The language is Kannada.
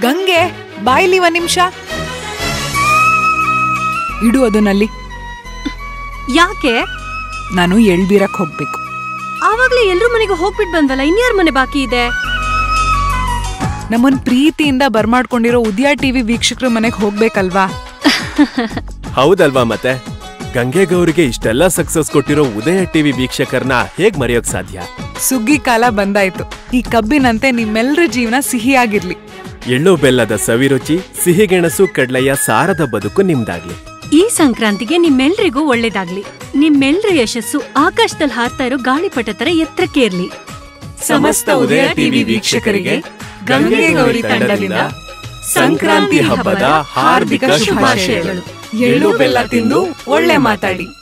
ಗಂಗೆ ಬಾಯ್ಲಿ ಒಂದ್ ನಿಮಿಷ ಇಡು ಅದನ್ನಲ್ಲಿ ಯಾಕೆ ನಾನು ಎಳ್ಬೀರಕ್ ಹೋಗ್ಬೇಕು ಆವಾಗ್ಲೇ ಎಲ್ರೂ ಮನೆಗೆ ಹೋಗ್ಬಿಟ್ ಬಂದ್ವಲ್ಲ ಇನ್ಯಾರ ಮನೆ ಬಾಕಿ ಇದೆ ನಮ್ಮನ್ ಪ್ರೀತಿಯಿಂದ ಬರ್ಮಾಡ್ಕೊಂಡಿರೋ ಉದ್ಯಾ ಟಿವಿ ವೀಕ್ಷಕರ ಮನೆಗ್ ಹೋಗ್ಬೇಕಲ್ವಾ ಹೌದಲ್ವಾ ಮತ್ತೆ ಗಂಗೆಗೌರಿಗೆ ಇಷ್ಟೆಲ್ಲ ಸಕ್ಸಸ್ ಕೊಟ್ಟಿರೋ ಉದಯ ಟಿವಿ ವೀಕ್ಷಕರನ್ನ ಹೇಗ್ ಮರೆಯೋಕ್ ಸಾಧ್ಯ ಸುಗ್ಗಿ ಕಾಲ ಬಂದಾಯ್ತು ಈ ಕಬ್ಬಿನಂತೆ ನಿಮ್ಮೆಲ್ಲರ ಜೀವನ ಸಿಹಿಯಾಗಿರ್ಲಿ ಎಳ್ಳು ಬೆಲ್ಲದ ಸವಿರುಚಿ ಸಿಹಿಗೆಣಸು ಕಡ್ಲೆಯ ಸಾರದ ಬದುಕು ನಿಮ್ದಾಗ್ಲಿ ಈ ಸಂಕ್ರಾಂತಿಗೆ ನಿಮ್ಮೆಲ್ರಿಗೂ ಒಳ್ಳೇದಾಗ್ಲಿ ನಿಮ್ಮೆಲ್ರ ಯಶಸ್ಸು ಆಕಾಶದಲ್ಲಿ ಹಾರ್ತಾ ಇರೋ ಗಾಳಿಪಟ ತರ ಎತ್ತರಕ್ಕೆ ಇರ್ಲಿ ಸಮಸ್ತ ಉದಯ ಟಿವಿ ವೀಕ್ಷಕರಿಗೆ ಗಂಗೆ ಗೌರಿ ತಂಡದಿಂದ ಸಂಕ್ರಾಂತಿ ಹಬ್ಬದ ಹಾರ್ದಿಕ ಶುಭಾಶಯಗಳು ಎಳ್ಳು ಬೆಲ್ಲ ತಿಂದು ಒಳ್ಳೆ ಮಾತಾಡಿ